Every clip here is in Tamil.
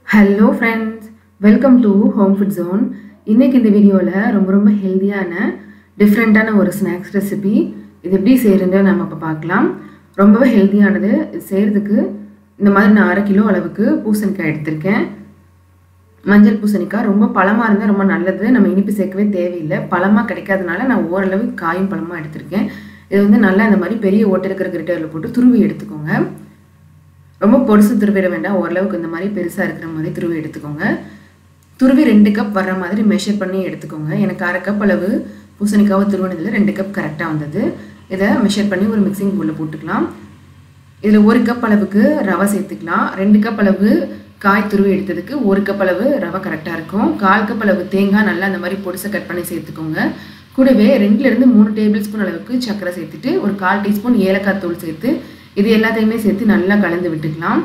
hello friends welcome to home food zone இன்றைக்கி இந்த வீடியோவில் ரொம்ப ரொம்ப ஹெல்த்தியான டிஃப்ரெண்ட்டான ஒரு ஸ்நாக்ஸ் ரெசிபி இது எப்படி செய்கிறதுன்னு நம்ம இப்போ பார்க்கலாம் ரொம்பவே ஹெல்த்தியானது இது செய்கிறதுக்கு இந்த மாதிரி நான் அரை கிலோ அளவுக்கு பூசணிக்காய் எடுத்திருக்கேன் மஞ்சள் பூசணிக்காய் ரொம்ப பழமாக இருந்தால் ரொம்ப நல்லது நம்ம இனிப்பு சேர்க்கவே தேவையில்லை பழமாக கிடைக்காதனால நான் ஓரளவு காயும் பழமாக எடுத்திருக்கேன் இது வந்து நல்லா இந்த மாதிரி பெரிய ஓட்டை இருக்கிற கிரிட்டரில் போட்டு துருவி எடுத்துக்கோங்க ரொம்ப பொருசு துருவிட வேண்டாம் ஓரளவுக்கு இந்த மாதிரி பெருசாக இருக்கிற மாதிரி துருவி எடுத்துக்கோங்க துருவி ரெண்டு கப் வர்ற மாதிரி மெஷர் பண்ணி எடுத்துக்கோங்க எனக்கு அரை கப் அளவு பூசணிக்காவை துருவினதில் ரெண்டு கப் கரெக்டாக வந்தது இதை மெஷர் பண்ணி ஒரு மிக்சிங் பவுலில் போட்டுக்கலாம் இதில் ஒரு கப் அளவுக்கு ரவை சேர்த்துக்கலாம் ரெண்டு கப் அளவு காய் துருவி எடுத்ததுக்கு ஒரு கப் அளவு ரவை கரெக்டாக இருக்கும் கால் கப் அளவு தேங்காய் நல்லா அந்த மாதிரி பொடிசை கட் பண்ணி சேர்த்துக்கோங்க கூடவே ரெண்டுலேருந்து மூணு டேபிள் ஸ்பூன் அளவுக்கு சர்க்கரை சேர்த்துட்டு ஒரு கால் டீஸ்பூன் ஏலக்காய் தூள் சேர்த்து இது எல்லாத்தையுமே சேர்த்து நல்லா கலந்து விட்டுக்கலாம்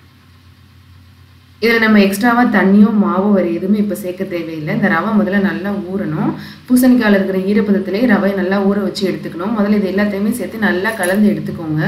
இதில் நம்ம எக்ஸ்ட்ராவாக தண்ணியோ மாவோ வேறு எதுவுமே இப்போ சேர்க்க தேவையில்லை இந்த ரவை முதல்ல நல்லா ஊறணும் பூசணிக்காயில் இருக்கிற ஈரப்பதத்திலே ரவை நல்லா ஊற வச்சு எடுத்துக்கணும் முதல்ல இது எல்லாத்தையுமே சேர்த்து நல்லா கலந்து எடுத்துக்கோங்க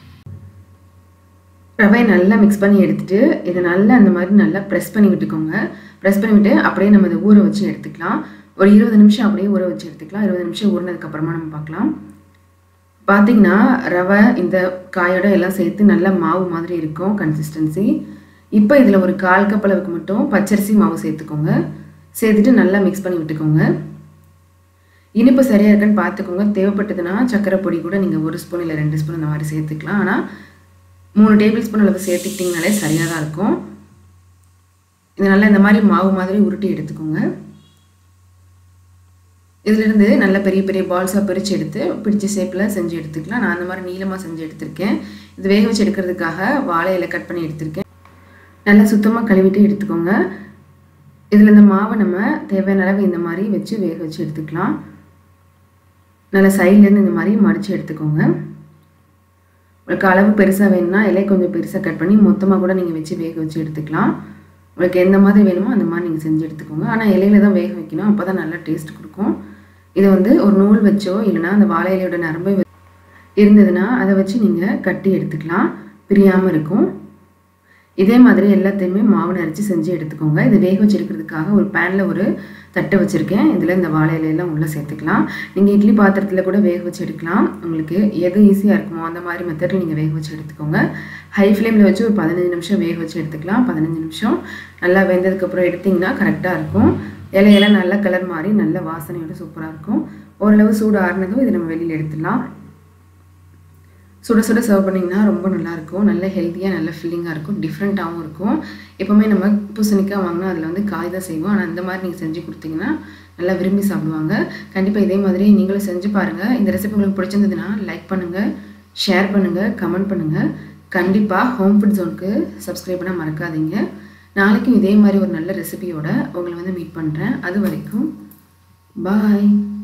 ரவை நல்லா மிக்ஸ் பண்ணி எடுத்துட்டு இதை நல்லா அந்த மாதிரி நல்லா ப்ரெஸ் பண்ணி விட்டுக்கோங்க ப்ரெஸ் பண்ணிவிட்டு அப்படியே நம்ம இதை ஊற வச்சு எடுத்துக்கலாம் ஒரு இருபது நிமிஷம் அப்படியே ஊற வச்சு எடுத்துக்கலாம் இருபது நிமிஷம் ஊறினதுக்கப்புறமா நம்ம பார்க்கலாம் பார்த்தீங்கன்னா ரவை இந்த காயோட எல்லாம் சேர்த்து நல்லா மாவு மாதிரி இருக்கும் கன்சிஸ்டன்சி இப்போ இதில் ஒரு கால் கப் அளவுக்கு மட்டும் பச்சரிசி மாவு சேர்த்துக்கோங்க சேர்த்துட்டு நல்லா மிக்ஸ் பண்ணி விட்டுக்கோங்க இனிப்பு சரியாக இருக்குன்னு பார்த்துக்கோங்க தேவைப்பட்டதுன்னா சக்கரை பொடி கூட நீங்கள் ஒரு ஸ்பூன் இல்லை ரெண்டு ஸ்பூன் இந்த மாதிரி சேர்த்துக்கலாம் ஆனால் மூணு டேபிள் ஸ்பூன் அளவு சேர்த்துக்கிட்டிங்கனாலே சரியாக தான் இருக்கும் இது நல்லா இந்த மாதிரி மாவு மாதிரி உருட்டி எடுத்துக்கோங்க இதிலிருந்து நல்ல பெரிய பெரிய பால்ஸாக பிரித்து எடுத்து பிடிச்ச ஷேப்பில் செஞ்சு எடுத்துக்கலாம் நான் அந்த மாதிரி நீளமாக செஞ்சு எடுத்திருக்கேன் இது வேக வச்சு எடுக்கிறதுக்காக வாழை இலை கட் பண்ணி எடுத்திருக்கேன் நல்லா சுத்தமாக கழுவிட்டு எடுத்துக்கோங்க இதில் இந்த மாவை நம்ம தேவையான அளவு இந்த மாதிரி வச்சு வேக வச்சு எடுத்துக்கலாம் நல்லா சைட்லேருந்து இந்த மாதிரி மடித்து எடுத்துக்கோங்க உங்களுக்கு அளவு பெருசாக வேணும்னா இலை கொஞ்சம் பெருசாக கட் பண்ணி மொத்தமாக கூட நீங்கள் வச்சு வேக வச்சு எடுத்துக்கலாம் உங்களுக்கு எந்த மாதிரி வேணுமோ அந்த மாதிரி நீங்கள் செஞ்சு எடுத்துக்கோங்க ஆனால் இலையில தான் வேக வைக்கணும் அப்போ தான் நல்லா டேஸ்ட் கொடுக்கும் இதை வந்து ஒரு நூல் வச்சோ இல்லைனா அந்த வாழை இலையோட நரம்பு இருந்ததுன்னா அதை வச்சு நீங்கள் கட்டி எடுத்துக்கலாம் பிரியாமல் இருக்கும் இதே மாதிரி எல்லாத்தையுமே மாவு நரைச்சி செஞ்சு எடுத்துக்கோங்க இது வேக வச்சு எடுக்கிறதுக்காக ஒரு பேனில் ஒரு தட்டை வச்சுருக்கேன் இதில் இந்த வாழை இலையெல்லாம் உள்ளே சேர்த்துக்கலாம் நீங்கள் இட்லி பாத்திரத்தில் கூட வேக வச்சு எடுக்கலாம் உங்களுக்கு எது ஈஸியாக இருக்குமோ அந்த மாதிரி மெத்தடில் நீங்கள் வேக வச்சு எடுத்துக்கோங்க ஹை ஃப்ளேமில் வச்சு ஒரு பதினஞ்சு நிமிஷம் வேக வச்சு எடுத்துக்கலாம் பதினஞ்சு நிமிஷம் நல்லா வெந்ததுக்கப்புறம் எடுத்திங்கன்னா கரெக்டாக இருக்கும் இலையெல்லாம் நல்ல கலர் மாதிரி நல்ல வாசனையோட சூப்பராக இருக்கும் ஓரளவு சூடு ஆறுனதும் இதை நம்ம வெளியில் எடுத்துடலாம் சுட சுட சர்வ் பண்ணிங்கன்னா ரொம்ப நல்லாயிருக்கும் நல்ல ஹெல்த்தியாக நல்ல ஃபில்லிங்காக இருக்கும் டிஃப்ரெண்ட்டாகவும் இருக்கும் எப்போவுமே நம்ம பூசணிக்காய் வாங்கினா அதில் வந்து காய் தான் செய்வோம் ஆனால் அந்த மாதிரி நீங்கள் செஞ்சு கொடுத்தீங்கன்னா நல்லா விரும்பி சாப்பிடுவாங்க கண்டிப்பாக இதே மாதிரி நீங்களும் செஞ்சு பாருங்கள் இந்த ரெசிபி உங்களுக்கு பிடிச்சிருந்ததுன்னா லைக் பண்ணுங்கள் ஷேர் பண்ணுங்கள் கமெண்ட் பண்ணுங்கள் கண்டிப்பாக ஹோம் ஃபுட் ஜோனுக்கு சப்ஸ்கிரைப் பண்ண மறக்காதீங்க நாளைக்கும் இதே மாதிரி ஒரு நல்ல ரெசிபியோட உங்களை வந்து மீட் பண்ணுறேன் அது வரைக்கும் பாய்